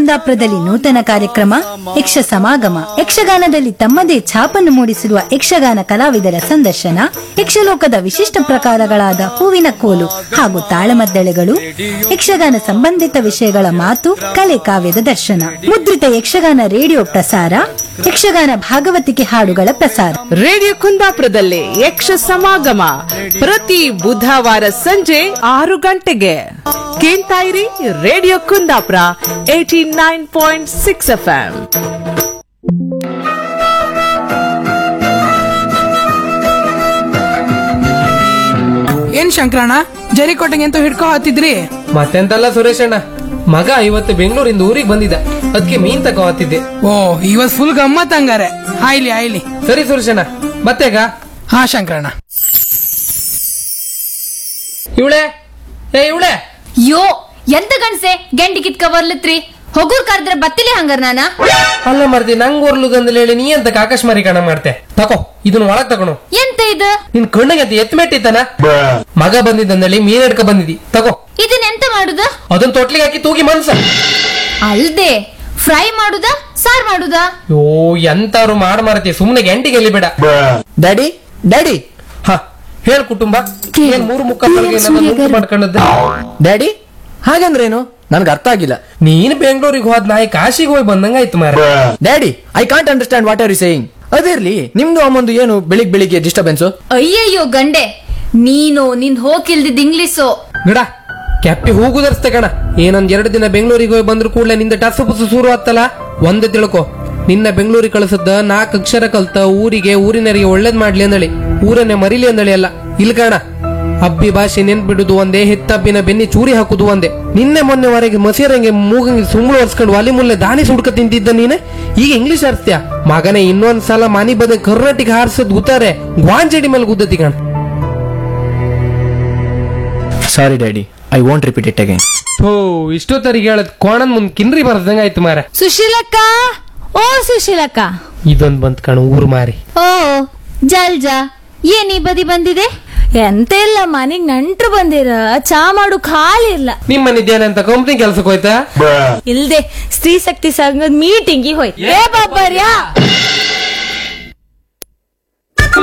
ಕುಂದಾಪುರದಲ್ಲಿ ನೂತನ ಕಾರ್ಯಕ್ರಮ ಯಕ್ಷ ಸಮಾಗಮ ಯಕ್ಷಗಾನದಲ್ಲಿ ತಮ್ಮದೇ ಛಾಪನ್ನು ಮೂಡಿಸಿರುವ ಯಕ್ಷಗಾನ ಕಲಾವಿದರ ಸಂದರ್ಶನ ಯಕ್ಷಲೋಕದ ವಿಶಿಷ್ಟ ಪ್ರಕಾರಗಳಾದ ಹೂವಿನ ಕೋಲು ಹಾಗೂ ತಾಳಮದ್ದಳೆಗಳು ಯಕ್ಷಗಾನ ಸಂಬಂಧಿತ ವಿಷಯಗಳ ಮಾತು ಕಲೆ ಕಾವ್ಯದ ದರ್ಶನ ಮುದ್ರಿತ ಯಕ್ಷಗಾನ ರೇಡಿಯೋ ಪ್ರಸಾರ ಯಕ್ಷಗಾನ ಭಾಗವತಿಕೆ ಹಾಡುಗಳ ಪ್ರಸಾರ ರೇಡಿಯೋ ಕುಂದಾಪುರದಲ್ಲಿ ಯಕ್ಷ ಸಮಾಗಮ ಪ್ರತಿ ಬುಧವಾರ ಸಂಜೆ ಆರು ಗಂಟೆಗೆ ಕೇಳ್ತಾ ಇರಿ radio Kundapura eighty nine point six F ಏನ್ ಶಂಕರಣ್ಣ ಜರಿಕೋಟೆಗೆ ಅಂತ ಹಿಡ್ಕೊ ಹತ್ತಿದ್ರಿ ಮತ್ತೆಂತಲ್ಲ ಸುರೇಶ್ ಅಣ್ಣ ಮಗ ಇವತ್ತು ಬೆಂಗಳೂರಿಂದ ಊರಿಗೆ ಬಂದಿದ್ದ ಅದಕ್ಕೆ ಮೀನ್ ತಗೋ ಹತ್ತಿದ್ದೆ ಓ ಇವತ್ ಫುಲ್ ಗಮ್ಮತ್ ಹಂಗಾರೆ ಆಯ್ಲಿ ಆಯ್ಲಿ ಸರಿ ಸುರೇಶ್ ಅಣ್ಣ ಮತ್ತೆಗ ಹಾ ಶಂಕರಣ್ಣ ಇವಳೆ ಏ ಇವಳೆ ಯೋ ಎಂತ ಗಂಡ್ಸೆ ಗೆಂಡಿ ಕಿತ್ಕ ಬರ್ಲತ್ರಿ ಹೊಗೂರ್ ಕರೆದ್ರೆ ಬತ್ತಿಲಿ ಹಂಗಾರ ನಾನ ಅಲ್ಲ ಮರ್ದಿ ನಂಗ್ ಓರ್ಲುಗಂದಲ್ಲಿ ಹೇಳಿ ನೀ ಅಂತ ಆಕಾಶಮಾರಿ ಕಣ ಮಾಡ್ತೆ ತಕೋ ಇದನ್ನ ಒಳಗ್ ತಗೊಳು ಎಂತ ಇದು ನಿನ್ ಕಣ್ಣಿಗೆ ಅದು ಎತ್ ಮೆಟ್ಟಿತ್ತಾನ ಮಗ ಬಂದಿದ್ದಂದಲ್ಲಿ ಮೀನ್ ಹಿಡ್ಕ ಬಂದಿದಿ ತಗೋ ಇದನ್ನ ಎಂತ ಮಾಡುದ ಅದನ್ನ ತೊಟ್ಲಿಗೆ ಹಾಕಿ ತೂಗಿ ಮನ್ಸ ಅಲ್ದೆ ಫ್ರೈ ಮಾಡುದ ಸಾರ್ ಮಾಡುದ ಯೋ ಎಂತಾರು ಮಾಡ್ ಮಾರತಿ ಸುಮ್ನೆ ಗಂಟಿಗೆ ಎಲ್ಲಿ ಬೇಡ ಡ್ಯಾಡಿ ಡ್ಯಾಡಿ ಹ ಹೇಳ್ ಕುಟುಂಬ ಏನ್ ಮೂರು ಮುಕ್ಕ ಮಾಡ್ಕೊಂಡದ್ದು ಡ್ಯಾಡಿ ಹಾಗಂದ್ರೇನು ನನ್ಗೆ ಅರ್ಥ ಆಗಿಲ್ಲ ನೀನ್ ಬೆಂಗಳೂರಿಗೆ ಹೋದ್ ನಾಯಿ ಕಾಶಿಗೆ ಹೋಗಿ ಬಂದಂಗಾಯ್ತು ಮಾರ daddy I can't understand what are you saying ಅದಿರ್ಲಿ ನಿಮ್ದು ಅಮ್ಮಂದು ಏನು ಬೆಳಿಗ್ ಬೆಳಿಗ್ಗೆ ಡಿಸ್ಟರ್ಬೆನ್ಸ್ ಅಯ್ಯಯ್ಯೋ ಗಂಡೆ ನೀನು ನಿನ್ ಹೋಗಿಲ್ದಿದ್ ಇಂಗ್ಲಿಸು ಗಿಡ ಕೆಪ್ಪಿ ಹೂಗುದರ್ಸ್ತೆ ಕಣ ಏನೊಂದ್ ಎರಡು ದಿನ ಬೆಂಗಳೂರಿಗೆ ಹೋಗಿ ಬಂದ್ರು ಕೂಡಲೇ ನಿಂದ ಟಸು ಪುಸು ಶುರು ಆತ್ತಲ್ಲ ಒಂದೇ ತಿಳ್ಕೊ ನಿನ್ನ ಬೆಂಗಳೂರಿಗೆ ಕಳಿಸದ್ದ ನಾಲ್ಕು ಅಕ್ಷರ ಕಲ್ತ ಊರಿಗೆ ಊರಿನರಿಗೆ ಒಳ್ಳೇದ್ ಮಾಡ್ಲಿ ಅಂದಳಿ ಊರನ್ನೇ ಮರಿಲಿ ಅಂದಳಿ ಅಲ್ಲ ಇಲ್ ಕಣ ಅಬ್ಬಿ ಭಾಷೆ ನೆನ್ಪಿಡುದು ಒಂದೇ ಹೆತ್ತಬ್ಬಿನ ಬೆನ್ನಿ ಚೂರಿ ಹಾಕುದು ಒಂದೇ ನಿನ್ನೆ ಮೊನ್ನೆವರೆಗೆ ಮಸೀರಂಗೆ ಮೂಗಂಗೆ ಸುಮ್ಳು ಒರ್ಸ್ಕೊಂಡು ಒಲಿ ಮುಲ್ಲೆ ದಾನಿ ಸುಡ್ಕ ತಿಂತಿದ್ದ ನೀನೆ ಈಗ ಇಂಗ್ಲಿಷ್ ಆರಿಸ್ತ್ಯಾ ಮಗನೇ ಇನ್ನೊಂದ್ ಸಲ ಮನಿ ಬದ ಕರ್ನಾಟಕ ಹಾರಿಸದ್ ಗುತ್ತಾರೆ ಗ್ವಾಂಜಡಿ ಮೇಲೆ ಗುದ್ದತಿ ಕಣ sorry daddy I want repeat it again ಥೋ ಇಷ್ಟೊತ್ತರಿಗೆ ಹೇಳದ್ ಕೋಣನ್ ಮುಂದ್ ಕಿನ್ರಿ ಬರ್ದಂಗ ಆಯ್ತು ಮಾರ ಸುಶೀಲಕ್ಕ ಓ ಸುಶೀಲಕ್ಕ ಇದೊಂದ್ ಬಂತ್ ಕಣ ಊರ್ ಮಾರಿ ಓ ಜಲ್ಜಾ ಏನ್ ಈ ಬದಿ ಬಂದಿದೆ ಎಂತ ಇಲ್ಲ ಮನೆಗ್ ನೆಂಟ್ರು ಬಂದಿರ ಚಾ ಮಾಡು ಖಾಲಿ ಇಲ್ಲ ನಿಮ್ ಮನಿದ್ದೇನೆ ಅಂತ ಕಂಪ್ನಿ ಕೆಲ್ಸಕ್ಕೆ ಹೋಯ್ತಾ ಇಲ್ದೆ ಸ್ತ್ರೀ ಶಕ್ತಿ ಸಂಘದ ಮೀಟಿಂಗ್ ಹೋಯ್ತು ಏ ಬಾಬರ್ಯಾ